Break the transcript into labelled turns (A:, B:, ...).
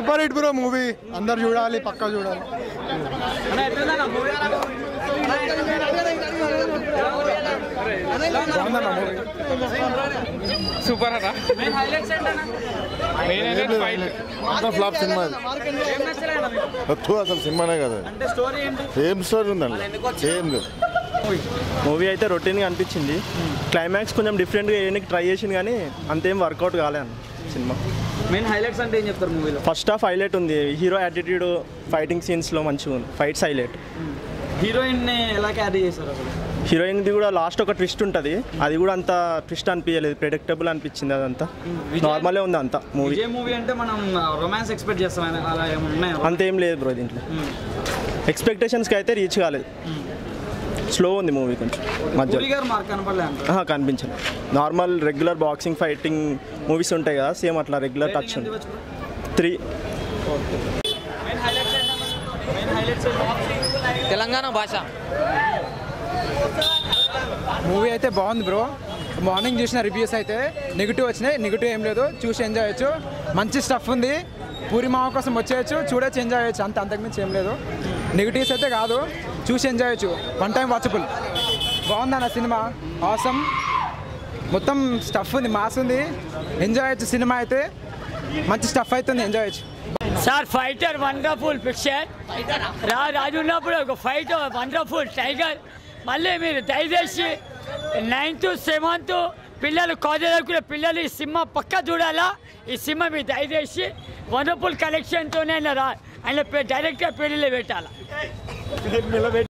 A: super hit bro movie అందరు చూడాలి పక్కా చూడాలి బాగుందన్న మూవీ
B: సూపర్ అరా మెయిన్ హైలైట్ ఫైట్
C: అంతా ఫ్లాప్ సినిమా వద్దు అసలు సినిమానే కదా ఏం స్టోరీ ఉందండి ఏం లేదు
D: మూవీ అయితే రొటీన్గా అనిపించింది క్లైమాక్స్ కొంచెం డిఫరెంట్గా వేయడానికి ట్రై చేసింది కానీ అంతేం వర్కౌట్ కాలే అన్న సినిమా
E: మెయిన్ హైలైట్స్ అంటే ఏం చెప్తారు మూవీలో
D: ఫస్ట్ హాఫ్ హైలైట్ ఉంది హీరో యాటిట్యూడ్ ఫైటింగ్ సీన్స్లో మంచిగా ఉంది ఫైట్స్ హైలైట్
E: హీరోయిన్ ని ఎలా క్యారీ చేశారు అసలు
D: హీరోయిన్ది కూడా లాస్ట్ ఒక ట్విస్ట్ ఉంటుంది అది కూడా అంత ట్విస్ట్ అనిపించలేదు ప్రెడిక్టబుల్ అనిపించింది అదంతా
E: విజయ్-
D: నార్మలే ఉంది అంతా మూవీ
E: విజయ్ మూవీ అంటే మనం రొమాన్స్ ఎక్స్పెక్ట్ చేస్తాం ఆయన అలా ఏమైనా ఉన్నాయా
D: అంతేం లేదు బ్రో దీంట్లో ఎక్స్పెక్టేషన్స్కి అయితే రీచ్ కాలేదు స్లో ఉంది మూవీ కొంచెం మధ్య
E: పూరి గారు మార్క్ కనపడలే అంటారు
D: కనిపించదు normal regular boxing fighting movies ఉంటాయి కదా సేమ్ అట్లా రెగ్యులర్ టచ్ ఉంది three
E: main highlights main highlights
B: Telangana భాష
A: మూవీ అయితే బాగుంది బ్రో మార్నింగ్ చూసిన రివ్యూస్ అయితే నెగిటివ్ వచ్చినాయి నెగిటివ్ ఏం లేదు చూసి ఎంజాయ్ చేయొచ్చు మంచి స్టఫ్ ఉంది పూరి మామ కోసం వచ్చేయచ్చు చూడొచ్చు ఎంజాయ్ చేయొచ్చు అంత అంతకుమించి ఏం లేదు నెగిటివ్స్ అయితే కాదు చూసి ఎంజాయ్ చేయొచ్చు వన్ టైం వాచబుల్ బాగుందన్న సినిమా ఆసమ్ మొత్తం స్టఫ్ ఉంది మాస్ ఉంది ఎంజాయ్ చేయొచ్చు సినిమా అయితే మంచి స్టఫ్ అవుతుంది ఎంజాయ్ చేయొచ్చు
F: సార్ ఫైటర్ వండర్ఫుల్ పిక్చర్ రా రాజు ఉన్నప్పుడు ఒక ఫైట్ వండర్ఫుల్ టైగర్ మళ్ళీ మీరు దయచేసి నైన్త్ సెవెంత్ పిల్లలు కాలేజీలో పిల్లలు ఈ సినిమా పక్క చూడాలా ఈ సినిమా మీరు దయచేసి వండర్ఫుల్ కలెక్షన్తోనే ఆయన రా ఆయన డైరెక్ట్గా పెళ్ళిలో పెట్టాలా